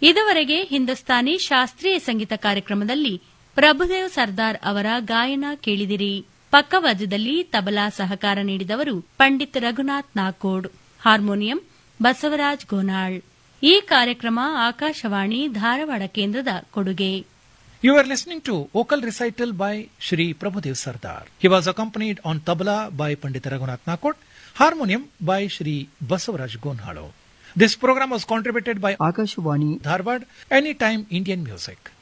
ಇದುವರೆಗೆ ಹಿಂದೂಸ್ತಾನಿ ಶಾಸ್ತ್ರೀಯ ಸಂಗೀತ ಕಾರ್ಯಕ್ರಮದಲ್ಲಿ ಪ್ರಭುದೇವ್ ಸರ್ದಾರ್ ಅವರ ಗಾಯನ ಕೇಳಿದಿರಿ ಪಕ್ಕವಾದ್ಯದಲ್ಲಿ ತಬಲಾ ಸಹಕಾರ ನೀಡಿದವರು ಪಂಡಿತ್ ರಘುನಾಥ್ ನಾಕೋಡ್ ಹಾರ್ಮೋನಿಯಂ ಬಸವರಾಜ್ ಗೋನಾಳ್ ಈ ಕಾರ್ಯಕ್ರಮ ಆಕಾಶವಾಣಿ ಧಾರವಾಡ ಕೇಂದ್ರದ ಕೊಡುಗೆ You were listening to vocal recital by Shri Prabhudev Sardar. He was accompanied on tabla by Pandit Raghunath Nakot, harmonium by Shri Basavaraj Gonhalo. This program was contributed by Akashvani Dharwad Anytime Indian Music.